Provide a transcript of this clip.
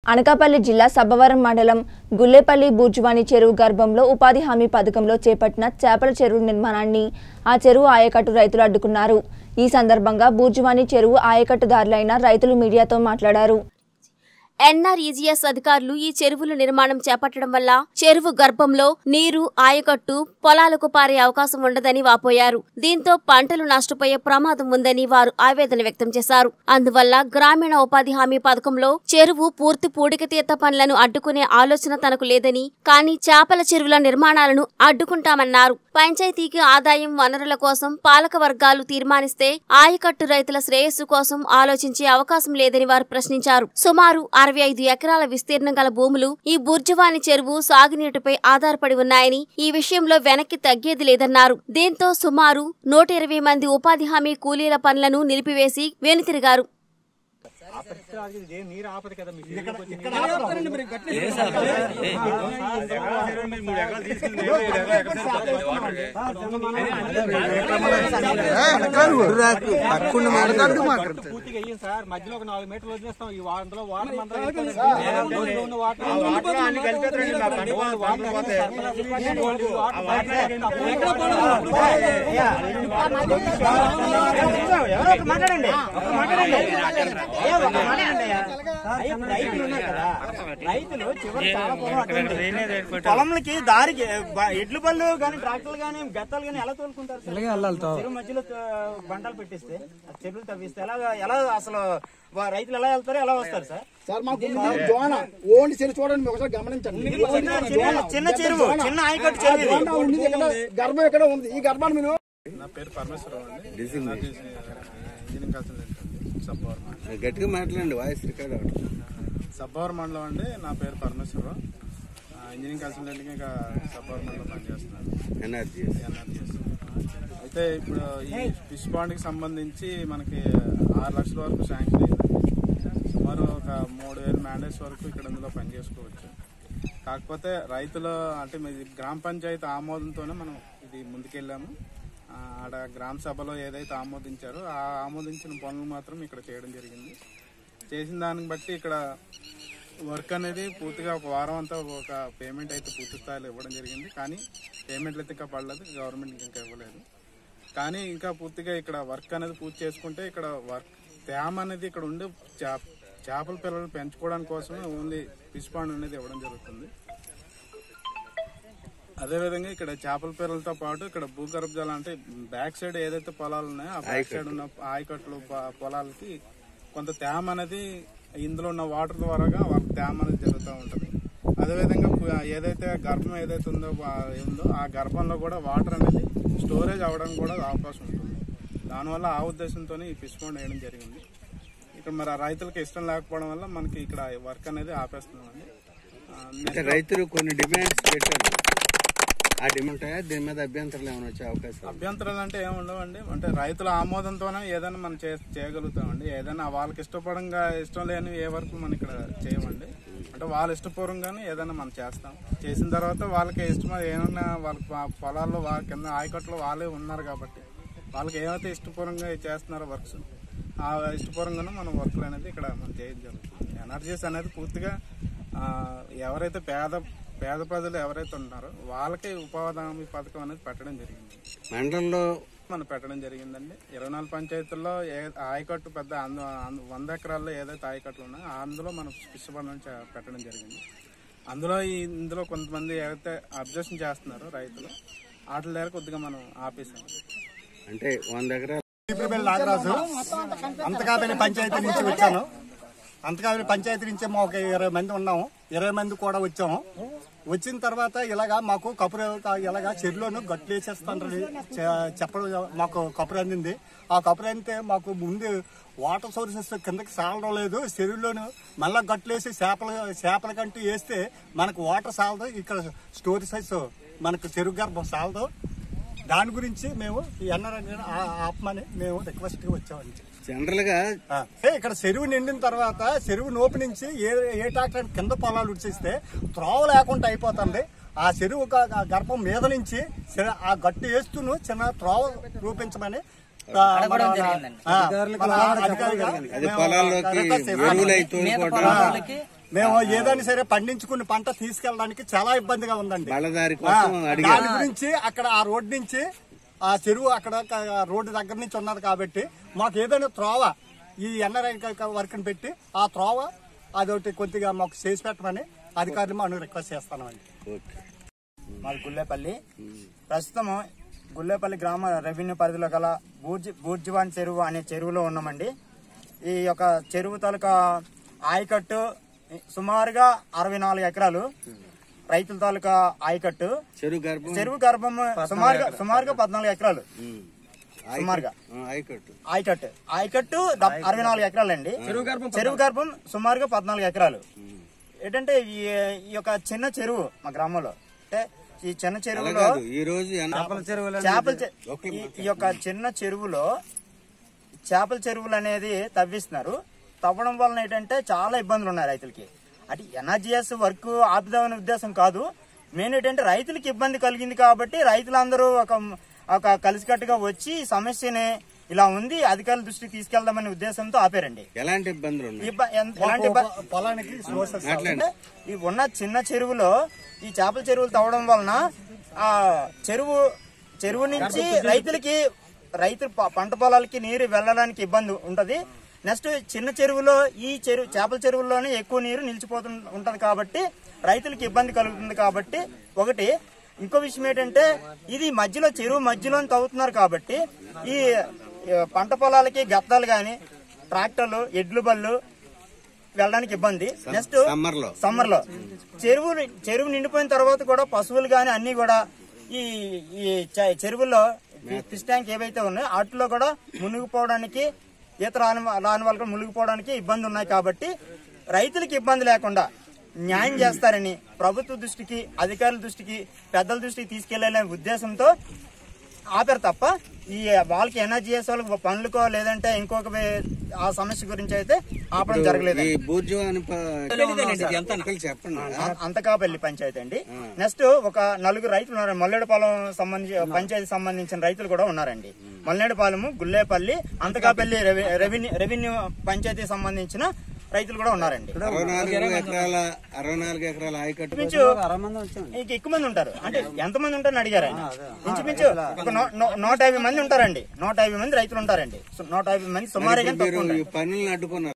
అనకాపల్లి జిల్లా సబ్బవరం మండలం గుల్లేపల్లి బూర్జువాని చెరువు గర్భంలో ఉపాధి హామీ పథకంలో చేపట్టిన చేపల చెరువు నిర్మాణాన్ని ఆ చెరువు ఆయకట్టు రైతులు అడ్డుకున్నారు ఈ సందర్భంగా బూర్జువాని చెరువు ఆయకట్టుదారులైన రైతులు మీడియాతో మాట్లాడారు ఎన్ఆర్ఈజీఎస్ అధికారులు ఈ చెరువుల నిర్మాణం చేపట్టడం వల్ల చెరువు గర్భంలో నీరు ఆయకట్టు పొలాలకు పారే అవకాశం ఉండదని వాపోయారు దీంతో పంటలు నష్టపోయే ప్రమాదం ఉందని వారు ఆవేదన వ్యక్తం చేశారు అందువల్ల గ్రామీణ ఉపాధి హామీ పథకంలో చెరువు పూర్తి పూడికతీత పనులను అడ్డుకునే ఆలోచన తనకు లేదని కానీ చేపల చెరువుల నిర్మాణాలను అడ్డుకుంటామన్నారు పంచాయతీకి ఆదాయం వనరుల కోసం పాలక వర్గాలు తీర్మానిస్తే ఆయకట్టు రైతుల శ్రేయస్సు కోసం ఆలోచించే అవకాశం లేదని వారు ప్రశ్నించారు సుమారు అరవై ఐదు ఎకరాల విస్తీర్ణం గల భూములు ఈ బుర్జువాని చెరువు సాగునీటిపై ఆధారపడి ఉన్నాయని ఈ విషయంలో వెనక్కి తగ్గేది లేదన్నారు దీంతో సుమారు నూట ఇరవై మంది ఉపాధి హామీ కూలీల పనులను నిలిపివేసి వెనుతిరిగారు ఆ పరిస్థితి ఆగితే ఇదేం నీరు ఆపదు కదా మీకు ఎక్కడికి వచ్చి నీరు పూర్తిగా అయ్యింది సార్ మధ్యలో ఒక నాలుగు మీటర్లు వదిలేస్తాం ఈ అందులో వాటర్ మందరం వెళ్తుంది. ఊళ్ళో ఉన్న వాటర్ ఎవరో ఒకరు మాట్లాడండి ఒకరు మాట్లాడండి ఏ, ఒకరు మాట్లాడండి అయ్యా. అయ్యా, ఇప్పుడు రైతులు ఉన్నారు కదా రైతులు చివరి చాలా పొలం అటువంటి పొలంలకి దారికి బ- ఎడ్లు బళ్ళు గాని ట్రాక్టర్లు గాని గత్తాలు గాని ఎలా తోలుకుంటారు సార్? చెరువు మధ్యలో ఆ, బండలు పెట్టిస్తే ఆ చెరువులు తవ్విస్తే ఎలా ఎలా అసలు వా- రైతులు ఎలా వెళ్తారు ఎలా వస్తారు సార్ సార్ మాకు ఉంది జోన ఓన్లీ చెరువు చూడండి మీరు ఒకసారి గమనించండి చిన్న- చిన్న- చిన్న చెరువు చిన్న ఆయకట్టు చెరువు ఇది. జోన ఉంది ఇక్కడ గర్భం ఎక్కడ ఉంది ఈ గర్భాన్ని మీరు నా పేరు పరమేశ్వరరావు అండి ఇంజనీరింగ్ కన్సల్టెంట్ అండి సబ్బవరం మండలం. గట్టిగా మాట్లాడండి వాయిస్ రికార్డ్ అవ్వట్లేదు. సబ్బవరం మండలం అండి నా పేరు పరమేశ్వరరావు ఆ, ఇంజనీరింగ్ కన్సల్టెంట్గా ఇంకా సబ్బవరం మండలం పనిచేస్తున్నాను ఎనర్జీ ఎన్ఆర్జీఎస్ అయితే ఇప్పుడు ఈ ఫిష్ పాండ్కి సంబంధించి మనకి ఆరు లక్షల వరకు శాంక్షన్ అయింది సుమారు ఒక మూడు వేలు మ్యాండేట్స్ వరకు ఇక్కడ ఇందులో పనిచేసుకోవచ్చు కాకపోతే రైతులు అంటే మీది గ్రామ పంచాయతీ ఆమోదంతోనే మనం ఇది ముందుకెళ్ళాము ఆ, ఆడ గ్రామ సభలో ఏదైతే ఆమోదించారో ఆ ఆమోదించిన పనులు మాత్రం ఇక్కడ చేయడం జరిగింది చేసిన దాన్ని బట్టి ఇక్కడ వర్క్ అనేది పూర్తిగా ఒక వారం అంతా ఒక పేమెంట్ అయితే పూర్తి స్థాయిలో ఇవ్వడం జరిగింది కానీ పేమెంట్లు అయితే ఇంకా పడలేదు గవర్నమెంట్ ఇంకా ఇవ్వలేదు కానీ ఇంకా పూర్తిగా ఇక్కడ వర్క్ అనేది పూర్తి చేసుకుంటే ఇక్కడ వర్క్ తేమ అనేది ఇక్కడ ఉండి చేప చేపల పిల్లలు పెంచుకోవడానికి కోసమే ఓన్లీ ఫిష్ పాండ్ అనేది ఇవ్వడం జరుగుతుంది అదేవిధంగా ఇక్కడ చేపల పిల్లలతో పాటు ఇక్కడ భూగర్భ జలం అంటే బ్యాక్ సైడ్ ఏదైతే పొలాలు ఉన్నాయో ఆ బ్యాక్ సైడ్ ఉన్న ఆయకట్లు ప- పొలాలకి కొంత తేమ అనేది ఇందులో ఉన్న వాటర్ ద్వారాగా వాళ్ళకి తేమ అనేది జరుగుతూ ఉంటుంది అదేవిధంగా పు- ఏదైతే గర్భం ఏదైతే ఉందో వా- ఉందో ఆ గర్భంలో కూడా వాటర్ అనేది స్టోరేజ్ అవ్వడానికి కూడా అవకాశం ఉంటుంది దానివల్ల ఆ ఉద్దేశంతో ఈ ఫిష్ పాండ్ వేయడం జరిగింది ఇక్కడ మరి ఆ రైతులకు ఇష్టం లేకపోవడం వల్ల మనకి ఇక్కడ వర్క్ అనేది ఆపేస్తున్నామండి ఆ, అంటే రైతులు కొన్ని డిమాండ్స్ పెట్టారు ఆ డిమాండ్ ఉంటాయా దీని మీద అభ్యంతరాలు ఏమైనా వచ్చే అవకాశం అభ్యంతరాలు అంటే ఏమి ఉండవండి అంటే రైతుల ఆమోదంతోనే ఏదైనా మనం చే చేయగలుగుతామండి ఏదైనా వాళ్ళకి ఇష్టపడంగా ఇష్టం లేని ఏ వరకు మనం ఇక్కడ చేయమండి అంటే వాళ్ళు ఇష్టపూర్వంగానే ఏదైనా మనం చేస్తాం చేసిన తర్వాత వాళ్ళకి ఇష్టం ఏమన్నా వాళ్ళ ప- పొలాల్లో వాళ్ళ కింద ఆయకట్లో వాళ్ళే ఉన్నారు కాబట్టి వాళ్ళకి ఏమైతే ఇష్టపూర్వంగా చేస్తున్నారో వర్క్స్ ఆ ఇష్టపూర్వంగానే మనం వర్క్లు అనేది ఇక్కడ మనం చేయడం జరుగుతుంది ఎనర్జీస్ అనేది పూర్తిగా ఆ, ఎవరైతే పేద పేద ప్రజలు ఎవరైతే ఉన్నారో వాళ్ళకే ఉపాధి హామీ పథకం అనేది పెట్టడం జరిగింది మండలంలో మనం పెట్టడం జరిగిందండి ఇరవై నాలుగు పంచాయతీల్లో ఏ ఆయకట్టు పెద్ద అంద- అంద- వంద ఎకరాల్లో ఏదైతే ఆయకట్లు ఉన్నాయో అందులో మనం ఫిష్ బండ్ పెట్టడం జరిగింది అందులో ఈ ఇందులో కొంతమంది ఏదైతే అబ్జెక్షన్ చేస్తున్నారో రైతులు వాటి దగ్గర కొద్దిగా మనం ఆపేసాం అంటే వంద ఎకరాలు పీపుల్ నాగరాజు అంతకాబెల్లి పంచాయతీ నుంచి వచ్చాను అంతకాబెల్లి పంచాయతీ నుంచి మా ఒక ఇరవై మంది ఉన్నాము ఇరవై మంది కూడా వచ్చాము వచ్చిన తర్వాత ఇలాగా మాకు కపురు ఇలాగా చెరువులోను గట్లు వేసేస్తానని చెప్పడం మాకు కపురు అందింది ఆ కపురు అందితే మాకు ముందు వాటర్ సోర్సెస్ కిందకి సాలడం లేదు చెరువులోను మళ్ళా గట్లు వేసి చేపలు చేపల కంటూ వేస్తే మనకు వాటర్ సాలదు ఇక్కడ స్టోరేజ్ మనకు చెరువు గర్భం సాలదు దాని గురించి మేము ఎన్ఆర్ఐ ఆపమని మేము రిక్వెస్ట్ గా వచ్చామండి జనరల్ గా ఆ, ఏ, ఇక్కడ చెరువు నిండిన తర్వాత చెరువు నోపు నుంచి ఏ ఏ ట్రాక్టర్ కింద పొలాలు ఉడిచిస్తే త్రోవ లేకుండా అయిపోతుంది ఆ చెరువు గ- గ- గర్భం మీద నుంచి చె- ఆ గట్టు వేస్తూను చిన్న త్రోవ రూపించమని ఆ, మన- ఆ, మన అధికారి గారు అది మేము పొలాల్లోకి request చేస్తున్నాము. ఎరువులు అయి తోడుకోవడం మేము ఏదైనా సరే పండించుకున్న పంట తీసుకెళ్ళడానికి చాలా ఇబ్బందిగా ఉందండి బళ్ళదారి ఆ, కోసం అడిగారు దాని గురించి అక్కడ ఆ రోడ్ నుంచి ఆ చెరువు అక్కడ క- రోడ్డు దగ్గర నుంచి ఉన్నది కాబట్టి మాకు ఏదైనా త్రోవ ఈ ఎన్ఆర్ఐ వర్క్ పెట్టి ఆ త్రోవ అదొకటి కొద్దిగా మాకు చేసి పెట్టమని అధికారులు మనం రిక్వెస్ట్ చేస్తామండి ఓకే మాది గుల్లేపల్లి ప్రస్తుతం గుల్లేపల్లి గ్రామ రెవెన్యూ పరిధిలో గల బూర్జి బూర్జివాన్ చెరువు అనే చెరువులో ఉన్నామండి ఈ యొక్క చెరువు తాలూకా ఆయకట్టు సుమారుగా అరవై నాలుగు ఎకరాలు రైతుల తాలూకా ఆయకట్టు చెరువు గర్భం చెరువు గర్భం సుమారుగా సుమారుగా పద్నాలుగు ఎకరాలు ఉమ్. సుమారుగా ఆ, ఆయకట్టు ఆయకట్టు ఆయకట్టు ద- అరవై నాలుగు ఎకరాలండి చెరువు గర్భం సుమారుగా పద్నాలుగు ఎకరాలు ఏంటంటే ఈ ఈ యొక్క చిన్న చెరువు మా గ్రామంలో అంటే ఈ చిన్న అలా చెరువులో కాదు ఈ రోజు చేపల చెరువు చేపల చె- ఈ- ఈ యొక్క చిన్న చెరువులో చేపల చెరువులు అనేది తవ్విస్తున్నారు తవ్వడం వలన ఏంటంటే చాలా ఇబ్బందులు ఉన్నాయి రైతులకి అది ఎన్ఆర్జీఎస్ వర్క్ ఆపుదామనే ఉద్దేశం కాదు మెయిన్ ఏంటంటే రైతులకి ఇబ్బంది కలిగింది కాబట్టి రైతులందరూ ఒక ఒక కలిసికట్టుగా వచ్చి ఈ సమస్యని ఇలా ఉంది అధికారుల దృష్టికి తీసుకెళ్దామనే ఉద్దేశంతో ఆపారండి ఎలాంటి ఇబ్బందులు ఉన్నాయి ఇబ్బ- ఎంత- ఎలాంటి ఇబ్బ- పొలానికి సోర్సెస్ మాట్లాడండి ఈ ఉన్న చిన్న చెరువులో ఈ చేపల చెరువులు తవ్వడం వలన ఆ చెరువు చెరువు నుంచి రైతులకి రైతు ప- పంట పొలాలకి నీరు వెళ్ళడానికి ఇబ్బంది ఉంటది నెక్స్ట్ చిన్న చెరువులో ఈ చెరువు చేపల చెరువుల్లోనే ఎక్కువ నీరు నిలిచిపోతు ఉంటది కాబట్టి రైతులకి ఇబ్బంది కలుగుతుంది కాబట్టి ఒకటి ఇంకో విషయం ఏంటంటే ఇది మధ్యలో చెరువు మధ్యలో తవ్వుతున్నారు కాబట్టి ఈ ఈ పంట పొలాలకి గత్తాలు గాని ట్రాక్టర్లు ఎడ్లు బళ్ళు వెళ్ళడానికి ఇబ్బంది నెక్స్ట్ సమ్మర్ లో సమ్మర్ లో చెరువు చెరువు నిండిపోయిన తర్వాత కూడా పశువులు గాని అన్ని కూడా ఈ ఈ చ- చెరువుల్లో ఫి- ఫిష్ ట్యాంక్ ఏవైతే ఉన్నాయో వాటిలో కూడా మునిగిపోవడానికి ఈత రాని వా- రాని వాళ్ళు కూడా మునిగిపోవడానికి ఇబ్బంది ఉన్నాయి కాబట్టి రైతులకి ఇబ్బంది లేకుండా న్యాయం చేస్తారని ప్రభుత్వ దృష్టికి అధికారుల దృష్టికి పెద్దల దృష్టికి తీసుకెళ్లే ఉద్దేశంతో ఆపారు తప్ప ఈ వాళ్ళకి ఎన్ఆర్జీఎస్ వాళ్ళకి పనులకో లేదంటే ఇంకొక వే- ఆ సమస్య గురించి అయితే ఆపడం జరగలేదు ఈ బూర్జు అని ప- ఒకళ్ళు చెప్పండి అ- అంతకాపల్లి పంచాయతీ అండి నెక్స్ట్ ఒక నలుగురు రైతులు ఉన్నారు మల్లెడపాలెం సంబంధించి పంచాయతీ సంబంధించిన రైతులు కూడా ఉన్నారండి Malledapalem Gullepalli Anthakapalli revenue- revenue revenue panchayat సంబంధించిన రైతులు కూడా ఉన్నారండి అరవై నాలుగు ఎకరాల అరవై నాలుగు ఎకరాల ఆయకట్టు ఇంచుమించు ఇంక ఎక్కువ మంది ఉంటారు అంటే ఎంత మంది ఉంటారని అడిగారు ఆయన ఇంచుమించు ఒక నూ- నూ- నూట యాభై మంది ఉంటారండి నూట యాభై మంది రైతులు ఉంటారండి సో నూట యాభై మంది సుమారుగా మీరు తక్కువ ఈ పనులను అడ్డుకున్నారు